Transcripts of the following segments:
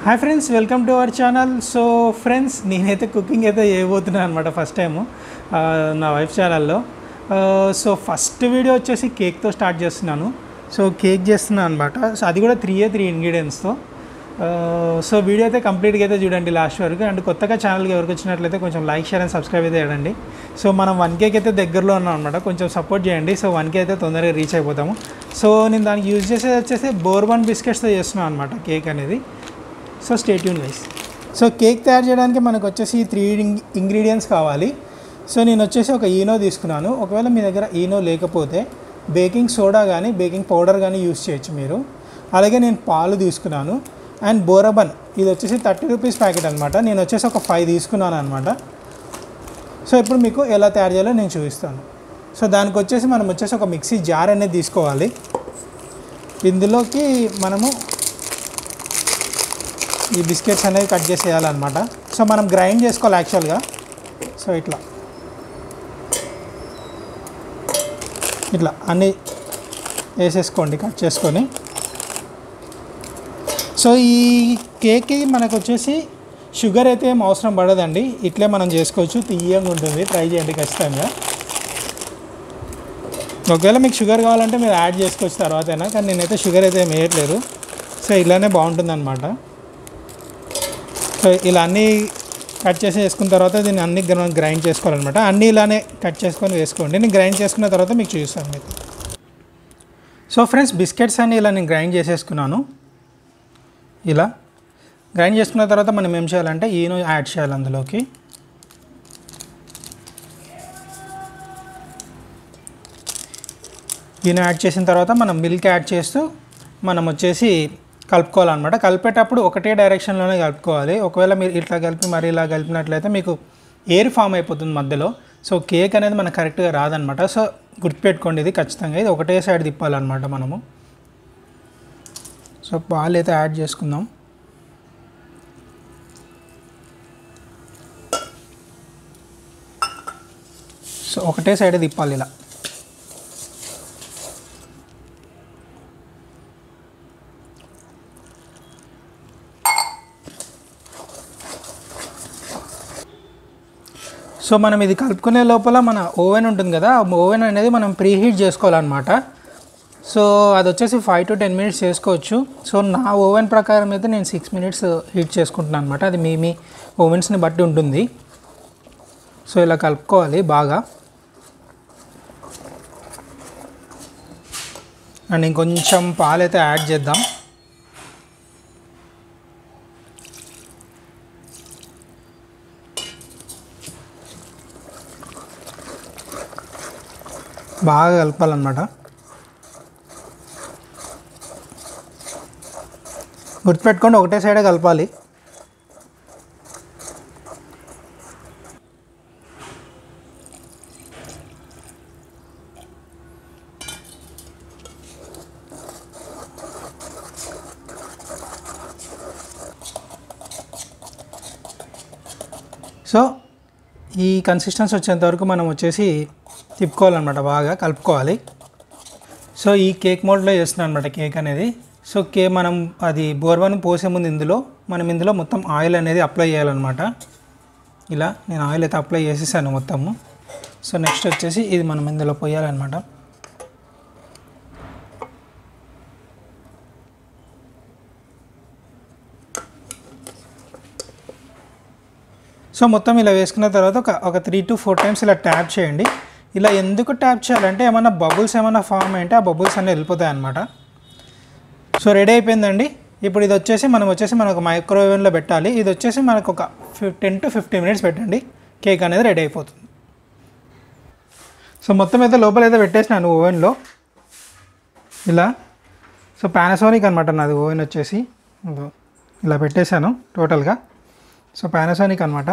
hi friends welcome to our channel so friends నేనైతే cooking అయితే చేయబోతున్నాను అనమాట ఫస్ట్ టైము నా వైఫ్ ఛానల్లో సో ఫస్ట్ వీడియో వచ్చేసి కేక్తో స్టార్ట్ చేస్తున్నాను సో కేక్ చేస్తున్నాను అనమాట సో అది కూడా త్రీ ఏ త్రీ ఇంగ్రీడియంట్స్తో సో వీడియో అయితే కంప్లీట్గా అయితే చూడండి లాస్ట్ వరకు అండ్ కొత్తగా ఛానల్కి ఎవరికి వచ్చినట్లయితే కొంచెం లైక్ షేర్ అండ్ సబ్స్క్రైబ్ అయితే చేయండి సో మనం వన్ కేక్ అయితే దగ్గరలో ఉన్నాం అనమాట కొంచెం సపోర్ట్ చేయండి సో వన్ కే అయితే తొందరగా రీచ్ అయిపోతాము సో నేను దానికి యూజ్ చేసేది వచ్చేసి బోర్బన్ బిస్కెట్స్తో చేస్తున్నాను అనమాట కేక్ అనేది సో స్టేట్యూన్ వైస్ సో కేక్ తయారు చేయడానికి మనకు వచ్చేసి త్రీ ఇంగ్రీడియంట్స్ కావాలి సో నేను వచ్చేసి ఒక ఈనో తీసుకున్నాను ఒకవేళ మీ దగ్గర ఈనో లేకపోతే బేకింగ్ సోడా కానీ బేకింగ్ పౌడర్ కానీ యూస్ చేయొచ్చు మీరు అలాగే నేను పాలు తీసుకున్నాను అండ్ బోరబన్ ఇది వచ్చేసి థర్టీ రూపీస్ ప్యాకెట్ అనమాట నేను వచ్చేసి ఒక ఫైవ్ తీసుకున్నాను అనమాట సో ఇప్పుడు మీకు ఎలా తయారు చేయాలో నేను చూపిస్తాను సో దానికి వచ్చేసి మనం వచ్చేసి ఒక మిక్సీ జార్ అనేది తీసుకోవాలి ఇందులోకి మనము ఈ బిస్కెట్స్ అనేవి కట్ చేసేయాలన్నమాట సో మనం గ్రైండ్ చేసుకోవాలి యాక్చువల్గా సో ఇట్లా ఇట్లా అన్నీ వేసేసుకోండి కట్ చేసుకొని సో ఈ కేక్కి మనకు వచ్చేసి షుగర్ అయితే ఏం అవసరం పడదండి ఇట్లే మనం చేసుకోవచ్చు తీయంగా ఉంటుంది ట్రై చేయండి ఖచ్చితంగా ఒకవేళ మీకు షుగర్ కావాలంటే మీరు యాడ్ చేసుకోవచ్చు తర్వాతైనా కానీ నేనైతే షుగర్ అయితే ఏం వేయట్లేదు సో ఇలానే బాగుంటుంది అనమాట సో ఇలా అన్నీ కట్ చేసి వేసుకున్న తర్వాత దీన్ని అన్ని గ్రైండ్ చేసుకోవాలన్నమాట అన్నీ ఇలానే కట్ చేసుకొని వేసుకోండి నేను గ్రైండ్ చేసుకున్న తర్వాత మీకు చూస్తాను మీకు సో ఫ్రెండ్స్ బిస్కెట్స్ అన్ని ఇలా నేను గ్రైండ్ చేసేసుకున్నాను ఇలా గ్రైండ్ చేసుకున్న తర్వాత మనం ఏం చేయాలంటే ఈనో యాడ్ చేయాలి అందులోకి ఈనో యాడ్ చేసిన తర్వాత మనం మిల్క్ యాడ్ చేస్తూ మనం వచ్చేసి కలుపుకోవాలన్నమాట కలిపేటప్పుడు ఒకటే డైరెక్షన్లోనే కలుపుకోవాలి ఒకవేళ మీరు ఇట్లా కలిపి మరి ఇలా కలిపినట్లయితే మీకు ఎయిర్ ఫామ్ అయిపోతుంది మధ్యలో సో కేక్ అనేది మనకు కరెక్ట్గా రాదనమాట సో గుర్తుపెట్టుకోండి ఇది ఖచ్చితంగా ఇది ఒకటే సైడ్ తిప్పాలన్నమాట మనము సో పాలు అయితే యాడ్ చేసుకుందాం సో ఒకటే సైడ్ తిప్పాలి ఇలా సో మనం ఇది కలుపుకునే లోపల మన ఓవెన్ ఉంటుంది కదా ఆ ఓవెన్ అనేది మనం ప్రీ హీట్ చేసుకోవాలన్నమాట సో అది వచ్చేసి ఫైవ్ టు టెన్ మినిట్స్ చేసుకోవచ్చు సో నా ఓవెన్ ప్రకారం అయితే నేను సిక్స్ మినిట్స్ హీట్ చేసుకుంటున్నాను అనమాట అది మీ మీ ఓవెన్స్ని బట్టి ఉంటుంది సో ఇలా కలుపుకోవాలి బాగా అండ్ ఇంకొంచెం పాలైతే యాడ్ చేద్దాం బాగా కలపాలన్నమాట గుర్తుపెట్టుకోండి ఒకటే సైడే కలపాలి సో ఈ కన్సిస్టెన్సీ వచ్చేంత వరకు మనం వచ్చేసి తిప్పుకోవాలన్నమాట బాగా కలుపుకోవాలి సో ఈ కేక్ మోడ్లో చేస్తున్నాను అనమాట కేక్ అనేది సో కే మనం అది బోర్వన్ పోసే ముందు ఇందులో మనం ఇందులో మొత్తం ఆయిల్ అనేది అప్లై చేయాలన్నమాట ఇలా నేను ఆయిల్ అయితే అప్లై చేసేసాను మొత్తము సో నెక్స్ట్ వచ్చేసి ఇది మనం ఇందులో పోయాలన్నమాట సో మొత్తం ఇలా వేసుకున్న తర్వాత ఒక ఒక త్రీ టు ఫోర్ టైమ్స్ ఇలా ట్యాప్ చేయండి ఇలా ఎందుకు ట్యాప్ చేయాలంటే ఏమైనా బబుల్స్ ఏమైనా ఫామ్ అయితే ఆ బబుల్స్ అన్నీ వెళ్ళిపోతాయి అనమాట సో రెడీ అయిపోయిందండి ఇప్పుడు ఇది వచ్చేసి మనం వచ్చేసి మనకు మైక్రోవేవ్లో పెట్టాలి ఇది వచ్చేసి మనకు ఒక టెన్ టు ఫిఫ్టీన్ మినిట్స్ పెట్టండి కేక్ అనేది రెడీ అయిపోతుంది సో మొత్తం అయితే లోపల అయితే పెట్టేసినాను ఓవెన్లో ఇలా సో పానాసోనిక్ అనమాట నాది ఓవెన్ వచ్చేసి ఇదిగో ఇలా పెట్టేశాను టోటల్గా సో పానాసోనిక్ అనమాట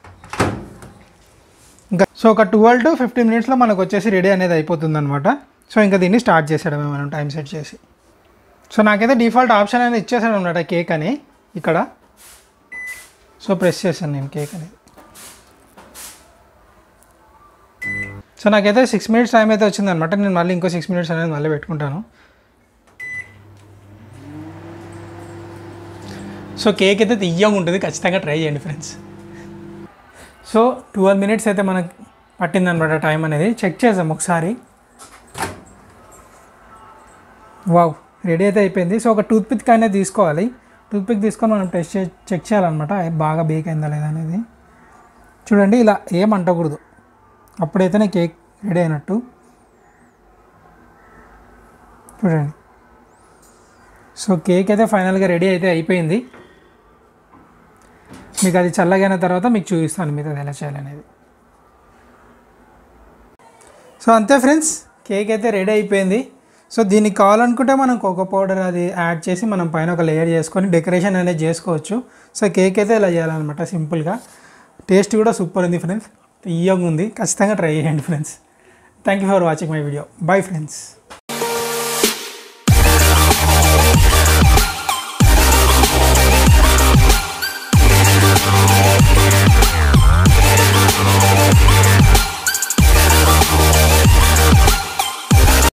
ఇంకా సో ఒక ట్వెల్వ్ టు ఫిఫ్టీన్ మినిట్స్లో మనకు వచ్చేసి రెడీ అనేది అయిపోతుంది అనమాట సో ఇంకా దీన్ని స్టార్ట్ చేసేయడమే మనం టైం సెట్ చేసి సో నాకైతే డిఫాల్ట్ ఆప్షన్ అనేది ఇచ్చేసాడు అనమాట కేక్ అని ఇక్కడ సో ప్రెస్ చేశాను నేను కేక్ అనేది సో నాకైతే సిక్స్ మినిట్స్ టైం అయితే వచ్చిందనమాట నేను మళ్ళీ ఇంకో సిక్స్ మినిట్స్ అనేది మళ్ళీ పెట్టుకుంటాను సో కేక్ అయితే తీయంగా ఉంటుంది ఖచ్చితంగా ట్రై చేయండి ఫ్రెండ్స్ సో ట్వెల్వ్ మినిట్స్ అయితే మనకి పట్టిందనమాట టైం అనేది చెక్ చేసాం ఒకసారి వావ్ రెడీ అయితే అయిపోయింది సో ఒక టూత్ పిక్ అనేది తీసుకోవాలి టూత్ పిక్ తీసుకొని మనం టెస్ట్ చే చెక్ చేయాలన్నమాట అది బాగా బేక్ అయిందా లేదా అనేది చూడండి ఇలా ఏం అంటకూడదు అప్పుడైతేనే కేక్ రెడీ అయినట్టు చూడండి సో కేక్ అయితే ఫైనల్గా రెడీ అయితే అయిపోయింది మీకు అది చల్లగైన తర్వాత మీకు చూపిస్తాను మీద ఎలా చేయాలనేది సో అంతే ఫ్రెండ్స్ కేక్ అయితే రెడీ అయిపోయింది సో దీనికి కావాలనుకుంటే మనం కోకో పౌడర్ అది యాడ్ చేసి మనం పైన ఒక లేయర్ చేసుకొని డెకరేషన్ అనేది చేసుకోవచ్చు సో కేక్ అయితే ఇలా చేయాలన్నమాట సింపుల్గా టేస్ట్ కూడా సూపర్ ఉంది ఫ్రెండ్స్ తీయగా ఉంది ఖచ్చితంగా ట్రై చేయండి friends thank you for watching my video bye friends